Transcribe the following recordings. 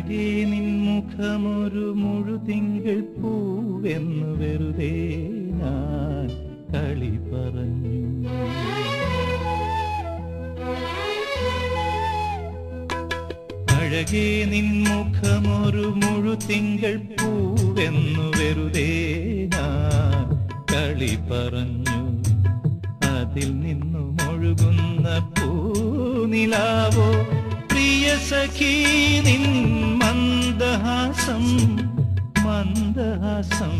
അഴകേ നിൻമുഖമൊരു മുഴുതിങ്കൾ പൂവെന്നു വെറുതെ ഞാൻ കളി പറഞ്ഞു അഴകേ നിൻമുഖമൊരു മുഴുതിങ്കൾ പൂവെന്നു വെറുതെ ഞാൻ കളി പറഞ്ഞു അതിൽ നിന്നും ഒഴുകുന്ന പൂനിലാവോ പ്രിയ സഖീ നിൻ മന്ദഹാസം മന്ദഹാസം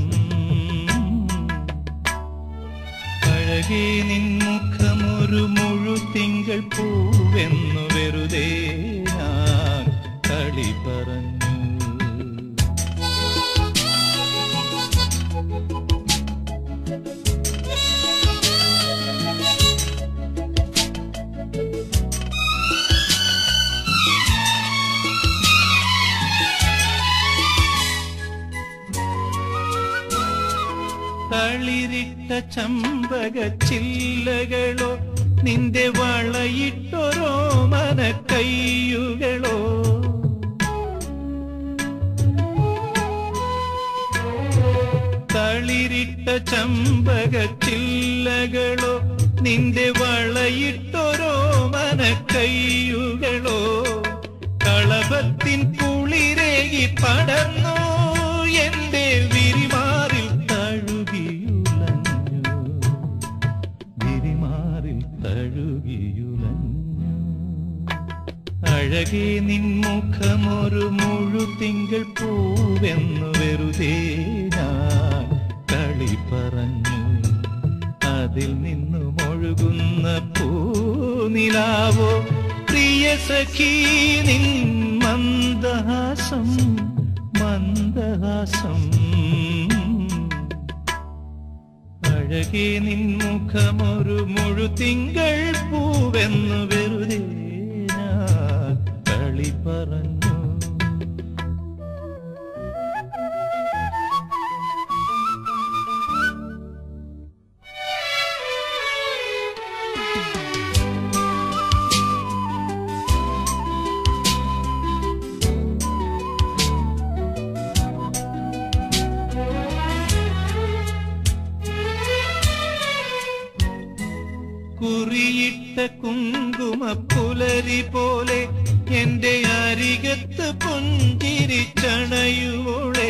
അഴകേ നിൻ മുഖമൊരു മുഴുതിങ്കൾ പൂവെന്നു വെറുതെ ഞാൻ കളി പറഞ്ഞു തളിരിട്ട ചമ്പക ചില്ലകളോ നിന്റെ വളയിട്ടൊരോ മന കയ്യുകളോ തളിരിട്ട ചമ്പക ചില്ലകളോ നിന്റെ വളയിട്ടൊരോ മന കയ്യുകളോ കളഭത്തിൻ കുളിരേകി പടർന്നു എന്റെ വിരിമാറിൽ തഴുകിയുലഞ്ഞു വിരിമാറിൽ തഴുകിയുലഞ്ഞു അഴകേ നിൻമുഖമൊരു മുഴുതിങ്കൾ പൂവെന്നു വെറുതെ ഞാൻ കളി പറഞ്ഞു അതിൽ നിന്നും ഒഴുകുന്ന പൂനിലാവോ പ്രിയ സഖീ നിൻ മന്ദഹാസം മന്ദഹാസം അഴകേ നിൻ മുഖമൊരു മുഴുതിങ്കൾ പൂവെന്നു വെറുതെ ഞാൻ കളി പറഞ്ഞു കുറിയിട്ട കുങ്കുമ പുലരി പോലെ എന്റെ അരികത്ത് പുഞ്ചിരിച്ചണയുവോളെ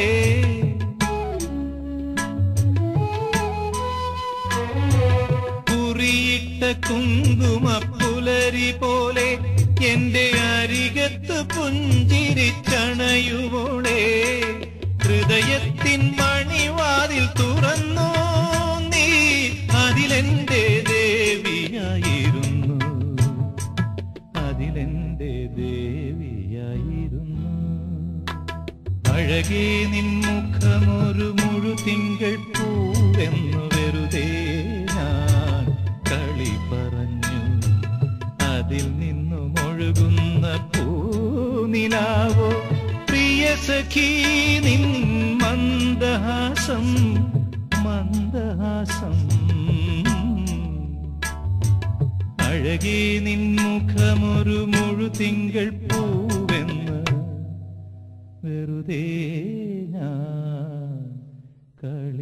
കുറിയിട്ട കുങ്കുമ പുലരി പോലെ എന്റെ അരികത്ത് പുഞ്ചിരിച്ചണയുവോളെ ഹൃദയത്തിൻ മണിവാതിൽ തുറന്നു നീ അതിലെന്റെ ദേവിയായിരുന്നു അതിലെന്റെ ദേവിയായിരുന്നു അഴകേ നിൻ മുഖമൊരു മുഴുതിങ്കൾ പൂവെന്നു വെറുതെ ഞാൻ കളി പറഞ്ഞു അതിൽ നിന്നും ഒഴുകുന്ന പൂനിലാവോ പ്രിയ സഖീ നിൻ മന്ദഹാസം മന്ദഹാസം അഴകേ നിൻ മുഖമൊരു മുഴുതിങ്കൾ പൂവെന്ന് വെറുതെ ഞാൻ കളി